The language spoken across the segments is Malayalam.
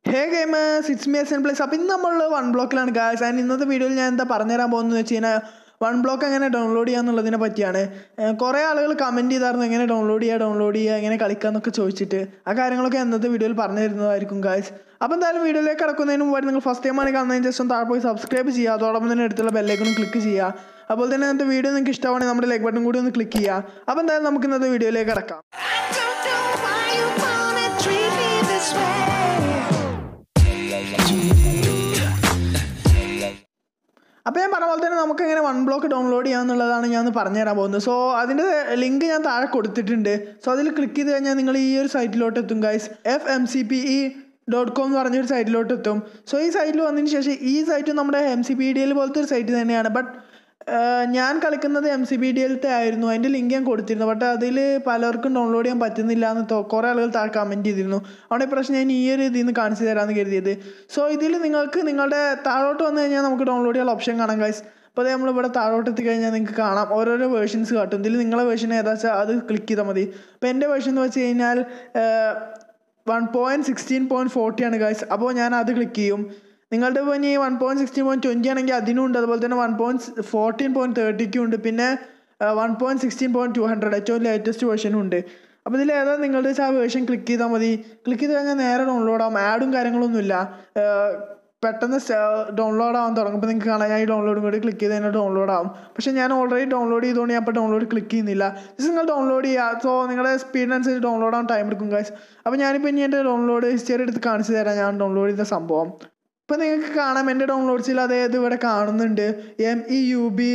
Hey gamers it's me S N plays അപ്പോൾ ഇന്ന് നമ്മൾ വൺ ബ്ലോക്കിലാണ് ഗായ്സ് ആൻഡ് ഇന്നത്തെ വീഡിയോയിൽ ഞാൻ എന്താ പറഞ്ഞുതരാൻ പോകുന്നത് വെച്ച് കഴിഞ്ഞാൽ വൺ ബ്ലോക്ക് എങ്ങനെ ഡൗൺലോഡ് ചെയ്യാന്നുള്ളതിനെ പറ്റിയാണ് ഏഹ് കുറേ ആളുകൾ കമൻറ്റ് ചെയ്തായിരുന്നു എങ്ങനെ ഡൗൺലോഡ് ചെയ്യുക ഡൗൺലോഡ് ചെയ്യുക എങ്ങനെ കളിക്കാന്നൊക്കെ ചോദിച്ചിട്ട് ആ കാര്യങ്ങളൊക്കെ ഇന്നത്തെ വീഡിയോയിൽ പറഞ്ഞു തരുന്നതായിരിക്കും ഗായ്സ് അപ്പോൾ എന്തായാലും വീഡിയോയിലേക്ക് കിടക്കുന്നതിന് മുമ്പായിട്ട് നിങ്ങൾ ഫസ്റ്റ് ടൈമാണ് കാണുന്നതിന് ജസ്റ്റ് ഒന്ന് താഴെ പോയി സബ്സ്ക്രൈബ് ചെയ്യുക അതോടൊപ്പം തന്നെ അടുത്തുള്ള ബെല്ലൈക്കണും ക്ലിക്ക് ചെയ്യുക അപ്പോൾ തന്നെ ഇന്നത്തെ വീഡിയോ നിങ്ങൾക്ക് ഇഷ്ടമാണെങ്കിൽ നമ്മുടെ ലൈക്ക് ബട്ടൺ കൂടി ഒന്ന് ക്ലിക്ക് ചെയ്യുക അപ്പോൾ എന്തായാലും നമുക്ക് ഇന്നത്തെ വീഡിയോയിലേക്ക് കിടക്കാം I don't know why you wanna treat me this way. അപ്പോൾ ഞാൻ പറഞ്ഞ പോലെ തന്നെ നമുക്ക് എങ്ങനെ വൺ ബ്ലോക്ക് ഡൗൺലോഡ് ചെയ്യാമെന്നുള്ളതാണ് ഞാൻ പറഞ്ഞു തരാൻ പോകുന്നത് സോ അതിൻ്റെ ലിങ്ക് ഞാൻ താഴെ കൊടുത്തിട്ടുണ്ട് സോ അതിൽ ക്ലിക്ക് ചെയ്ത് കഴിഞ്ഞാൽ നിങ്ങൾ ഈ ഒരു സൈറ്റിലോട്ട് എത്തും guys F M C P E dot com എന്ന് പറഞ്ഞൊരു സൈറ്റിലോട്ട് എത്തും സോ ഈ സൈറ്റിൽ വന്നതിന് ശേഷം ഈ സൈറ്റ് നമ്മുടെ M C P D L പോലത്തെ ഒരു സൈറ്റ് തന്നെയാണ് ബട്ട് ഞാൻ കളിക്കുന്നത് എം സി ബി ഡി എൽത്തെ ആയിരുന്നു അതിൻ്റെ ലിങ്ക് ഞാൻ കൊടുത്തിരുന്നു ബട്ട് അതിൽ പലർക്കും ഡൗൺലോഡ് ചെയ്യാൻ പറ്റുന്നില്ല എന്ന് തോ- കുറേ ആളുകൾ താഴെ കമൻറ്റ് ചെയ്തിരുന്നു അവിടെ ഈ പ്രശ്നം ഞാൻ ഈ ഒരു ഇതിൽ നിന്ന് കാണിച്ചു തരാമെന്ന് കരുതിയത് സോ ഇതിൽ നിങ്ങൾക്ക് നിങ്ങളുടെ താഴോട്ട് വന്നു കഴിഞ്ഞാൽ നമുക്ക് ഡൗൺലോഡ് ചെയ്യാൻ ഓപ്ഷൻ കാണാം ഗൈസ് അപ്പോൾ അത് നമ്മളിവിടെ താഴോട്ട് എത്തിക്കഴിഞ്ഞാൽ നിങ്ങൾക്ക് കാണാം ഓരോരോ വേർഷൻസ് കാട്ടും ഇതിൽ നിങ്ങളെ വേർഷൻ ഏതാ വെച്ചാൽ അത് ക്ലിക്ക് ചെയ്താൽ മതി അപ്പോൾ എൻ്റെ വേർഷൻ എന്ന് വെച്ച് കഴിഞ്ഞാൽ one point sixteen point forty ആണ് ഗൈസ് അപ്പോൾ ഞാൻ അത് ക്ലിക്ക് ചെയ്യും നിങ്ങളുടെ ഇപ്പോൾ ഇനി one point sixteen point twenty ആണെങ്കിൽ അതിനും ഉണ്ട് അതുപോലെ തന്നെ വൺ പോയിൻറ്റ് ഫോർട്ടീൻ പോയിൻറ്റ് തേർട്ടിക്കും ഉണ്ട് പിന്നെ one point sixteen point two hundred ഏറ്റവും ലേറ്റസ്റ്റ് വേർഷനും ഉണ്ട് അപ്പോൾ ഇതിൽ ഏതാ നിങ്ങളുടെ വെച്ചാൽ ആ വേർഷൻ ക്ലിക്ക് ചെയ്താൽ മതി ക്ലിക്ക് ചെയ്ത് കഴിഞ്ഞാൽ നേരെ ഡൗൺലോഡ് ആവും ആഡും കാര്യങ്ങളൊന്നുമില്ല ഏർ പെട്ടെന്ന് ഡൗൺലോഡ് ആവാൻ തുടങ്ങും അപ്പോൾ നിങ്ങൾക്ക് കാണാം ഞാൻ ഈ ഡൗൺലോഡും കൂടി ക്ലിക്ക് ചെയ്ത് കഴിഞ്ഞാൽ ഡൗൺലോഡ് ആവും പക്ഷേ ഞാൻ ഓൾറെഡി ഡൗൺലോഡ് ചെയ്തുകൊണ്ട് ഞാൻ ഇപ്പോൾ ഡൗൺലോഡ് ക്ലിക്ക് ചെയ്യുന്നില്ല ജസ്റ്റ് നിങ്ങൾ ഡൗൺലോഡ് ചെയ്യുക സോ നിങ്ങളുടെ സ്പീഡിനനുസരിച്ച് ഡൗൺലോഡ് ആവാൻ ടൈം എടുക്കും ഗൈസ് അപ്പോൾ ഞാനിപ്പോൾ ഇനി എൻ്റെ ഡൗൺലോഡ് ഹിസ്റ്ററി എടുത്ത് കാണിച്ചു തരാം ഞാൻ ഡൗൺലോഡ് ചെയ്ത സംഭവം ഇപ്പോൾ നിങ്ങൾക്ക് കാണാം എൻ്റെ ഡൗൺലോഡ്സിൽ അതായത് ഇവിടെ കാണുന്നുണ്ട് M E U B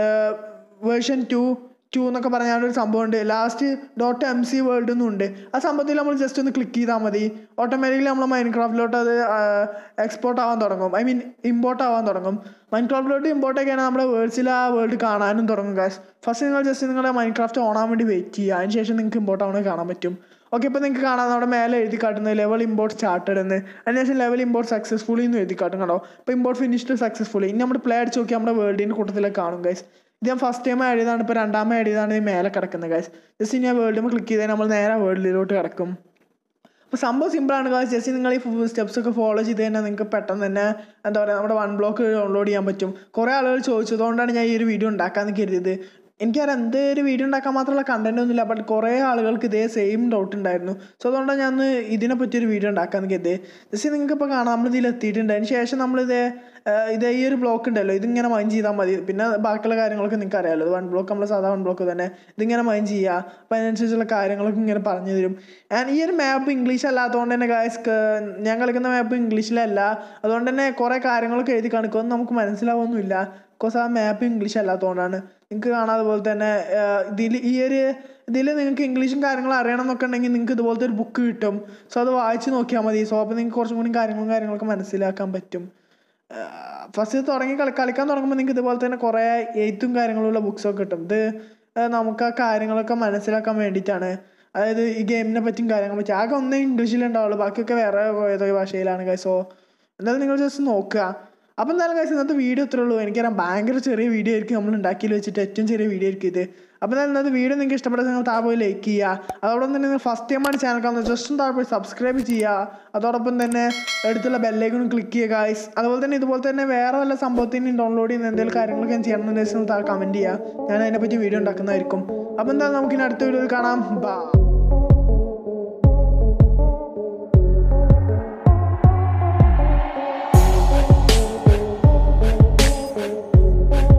version two two എന്നൊക്കെ പറഞ്ഞാൽ ഒരു സംഭവമുണ്ട് last dot M C world എന്നുണ്ട് ആ സംഭവത്തിൽ നമ്മൾ ജസ്റ്റ് ഒന്ന് ക്ലിക്ക് ചെയ്താൽ മതി ഓട്ടോമാറ്റിക്കലി നമ്മൾ മൈൻക്രാഫ്റ്റിലോട്ട് അത് എക്സ്പോർട്ട് ആവാൻ തുടങ്ങും ഐ മീൻ ഇമ്പോർട്ട് ആവാൻ തുടങ്ങും മൈൻക്രാഫ്റ്റിലോട്ട് ഇമ്പോർട്ട് ഒക്കെയാണ് നമ്മുടെ വേർഡ്സിൽ ആ വേൾഡ് കാണാനും തുടങ്ങും ഗാസ് ഫസ്റ്റ് നിങ്ങൾ ജസ്റ്റ് നിങ്ങളുടെ മൈൻക്രാഫ്റ്റ് ഓൺ ആവാൻ വേണ്ടി വെയിറ്റ് ചെയ്യുക അതിന് ശേഷം നിങ്ങൾക്ക് ഇമ്പോർട്ട് ആവണമെങ്കിൽ കാണാൻ പറ്റും ഓക്കെ ഇപ്പോൾ നിങ്ങൾക്ക് കാണാം നമ്മുടെ മേലെ എഴുതി കാട്ടുന്നത് ലെവൽ ഇമ്പോർട്ട് സ്റ്റാർട്ടഡ് എന്ന് അതിനുശേഷം ലെവൽ ഇമ്പോർട്ട് സക്സസ്ഫുള്ളി എന്ന് എഴുതി കാട്ടും കണ്ടോ ഇപ്പോൾ ഇമ്പോർട്ട് ഫിനിഷ്ഡ് സക്സസ്ഫുള്ളി ഇനി നമ്മൾ പ്ലേ അടിച്ച് നോക്കി നമ്മുടെ വേൾഡിൻ്റെ കൂട്ടത്തിലേക്ക് കാണും ഗൈസ് ഇത് ഞാൻ ഫസ്റ്റ് ടൈം എഴുതാണ് ഇപ്പോൾ രണ്ടാമത് എഴുതാണ് ഈ മേലെ കിടക്കുന്നത് ഗൈസ് ജസ്റ്റ് ഞാൻ വേൾഡിൽ ക്ലിക്ക് ചെയ്താൽ നമ്മൾ നേരെ വേൾഡിലോട്ട് കിടക്കും അപ്പോൾ സംഭവം സിമ്പിളാണ് ഗായ്സ് ജസ്റ്റ് നിങ്ങൾ ഈ സ്റ്റെപ്സ് ഒക്കെ ഫോളോ ചെയ്ത് കഴിഞ്ഞാൽ നിങ്ങൾക്ക് പെട്ടെന്ന് തന്നെ എന്താ പറയുക നമ്മുടെ വൺ ബ്ലോക്ക് ഡൗൺലോഡ് ചെയ്യാൻ പറ്റും കുറേ ആളുകൾ ചോദിച്ചതുകൊണ്ടാണ് ഞാൻ ഈ ഒരു വീഡിയോ ഉണ്ടാക്കാമെന്ന് കരുതിയത് എനിക്കറിയാം എന്ത് ഒരു വീഡിയോ ഉണ്ടാക്കാൻ മാത്രമുള്ള കണ്ടന്റ് ഒന്നുമില്ല ബട്ട് കുറേ ആളുകൾക്ക് ഇതേ സെയിം ഡൗട്ട് ഉണ്ടായിരുന്നു സോ അതുകൊണ്ടാണ് ഞാൻ ഒന്ന് ഇതിനെ പറ്റി ഒരു വീഡിയോ ഉണ്ടാക്കാമെന്ന് കരുതിയത് ജസ്റ്റ് നിങ്ങൾക്ക് ഇപ്പോൾ കാണാം നമ്മൾ ഇതിൽ എത്തിയിട്ടുണ്ട് അതിന് ശേഷം നമ്മളിത് ഇത് ഈ ഒരു ബ്ലോക്ക് ഉണ്ടല്ലോ ഇതിങ്ങനെ മൈൻഡ് ചെയ്താൽ മതി പിന്നെ ബാക്കിയുള്ള കാര്യങ്ങളൊക്കെ നിങ്ങൾക്ക് അറിയാമല്ലോ വൺ ബ്ലോക്ക് നമ്മൾ സാധാ വൺ ബ്ലോക്ക് തന്നെ ഇതിങ്ങനെ മൈൻഡ് ചെയ്യുക അപ്പോൾ അതിനനുസരിച്ചുള്ള കാര്യങ്ങളൊക്കെ ഇങ്ങനെ പറഞ്ഞു തരും ആൻഡ് ഈ ഒരു മാപ്പ് ഇംഗ്ലീഷ് അല്ലാത്തതുകൊണ്ട് തന്നെ ഗായ്സ് ഞാൻ കളിക്കുന്ന മാപ്പ് ഇംഗ്ലീഷിലല്ല അതുകൊണ്ട് തന്നെ കുറേ കാര്യങ്ങളൊക്കെ എഴുതി കാണിക്കുമെന്ന് നമുക്ക് മനസ്സിലാവുമൊന്നുമില്ല ബിക്കോസ് ആ മാപ്പ് ഇംഗ്ലീഷ് അല്ലാത്തതുകൊണ്ടാണ് നിങ്ങൾക്ക് കാണാം അതുപോലെ തന്നെ ഇതിൽ ഈ ഒരു ഇതിൽ നിങ്ങൾക്ക് ഇംഗ്ലീഷും കാര്യങ്ങളും അറിയണം എന്നൊക്കെ ഉണ്ടെങ്കിൽ നിങ്ങൾക്ക് ഇതുപോലത്തെ ഒരു ബുക്ക് കിട്ടും സോ അത് വായിച്ച് നോക്കിയാൽ മതി സോ അപ്പോൾ നിങ്ങൾക്ക് കുറച്ചും കൂടി കാര്യങ്ങളും കാര്യങ്ങളൊക്കെ മനസ്സിലാക്കാൻ പറ്റും ഫസ്റ്റ് തുടങ്ങി കളി കളിക്കാൻ തുടങ്ങുമ്പോൾ നിങ്ങൾക്ക് ഇതുപോലെ തന്നെ കുറേ എയ്ത്തും കാര്യങ്ങളുള്ള ബുക്സൊക്കെ കിട്ടും ഇത് ഏഹ് നമുക്ക് ആ കാര്യങ്ങളൊക്കെ മനസ്സിലാക്കാൻ വേണ്ടിയിട്ടാണ് അതായത് ഈ ഗെയിമിനെ പറ്റിയും കാര്യങ്ങളെ പറ്റി ആകെ ഒന്നേ ഇംഗ്ലീഷിലുണ്ടാവുള്ളൂ ബാക്കിയൊക്കെ വേറെ ഏതോ ഭാഷയിലാണ് guys. സോ എന്തായാലും നിങ്ങൾ ജസ്റ്റ് നോക്കുക അപ്പം എന്തായാലും കാശ് ഇന്നത്തെ വീഡിയോ ഇത്രേ ഉള്ളൂ എനിക്കറിയാം ഭയങ്കര ചെറിയ വീഡിയോ ആയിരിക്കും നമ്മൾ ഉണ്ടാക്കിയിൽ വെച്ചിട്ട് ഏറ്റവും ചെറിയ വീഡിയോ ആയിരിക്കും ഇത് അപ്പോൾ എന്തായാലും ഇന്നത്തെ വീഡിയോ നിങ്ങൾക്ക് ഇഷ്ടപ്പെട്ട നിങ്ങൾ താഴെ പോയി ലൈക്ക് ചെയ്യുക അതോടൊപ്പം തന്നെ നിങ്ങൾ ഫസ്റ്റ് ടൈമായിട്ട് ചാനൽ കാണുന്നത് ജസ്റ്റ് താഴെ പോയി സബ്സ്ക്രൈബ് ചെയ്യുക അതോടൊപ്പം തന്നെ അടുത്തുള്ള ബെല്ലൈക്കണും ക്ലിക്ക് ചെയ്യുക ഗായ്സ് അതുപോലെ തന്നെ ഇതുപോലെ തന്നെ വേറെ വല്ല സംഭവത്തിനും ഡൗൺലോഡ് ചെയ്യുന്ന എന്തെങ്കിലും കാര്യങ്ങളൊക്കെ ഞാൻ ചെയ്യണമെന്നുണ്ടെങ്കിൽ താഴെ കമൻറ്റ് ചെയ്യുക ഞാൻ അതിനെപ്പറ്റി വീഡിയോ ഉണ്ടാക്കുന്നതായിരിക്കും അപ്പോൾ എന്തായാലും നമുക്കിനി അടുത്ത വീഡിയോയിൽ കാണാം ബാ